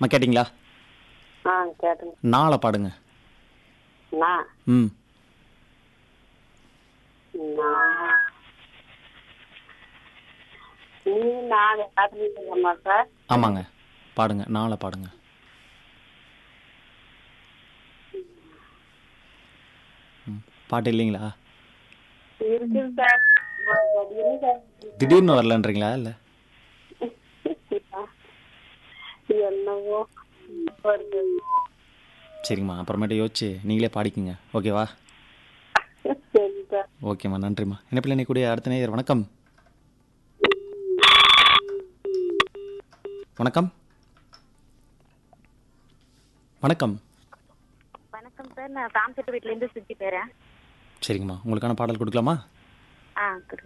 அம்மா கேட்டிங்களா ஆ கேட்டுங்க நாளை பாடுங்க நான் ம் நான் நீ நான் காட்டுறீங்கம்மா சார் ஆமாங்க பாடுங்க நாளை பாடுங்க ம் பாட்டு இல்லைங்களா இருக்குது சார் இருக்கு சார். திடீர்னு வரலன்றீங்களா இல்லை என்னவோ வருது சரிங்கம்மா அப்புறமேட்டு யோசிச்சு நீங்களே பாடிக்குங்க ஓகேவா சரி சார் ஓகேம்மா நன்றிம்மா என்ன பிள்ளை கூடிய அடுத்த நேயர் வணக்கம் வணக்கம் வணக்கம் வணக்கம் சார் நான் சாம்செட்டு வீட்லேருந்து சுஜி பேரேன் சரிங்கம்மா உங்களுக்கான பாடல் கொடுக்கலாமா ஆ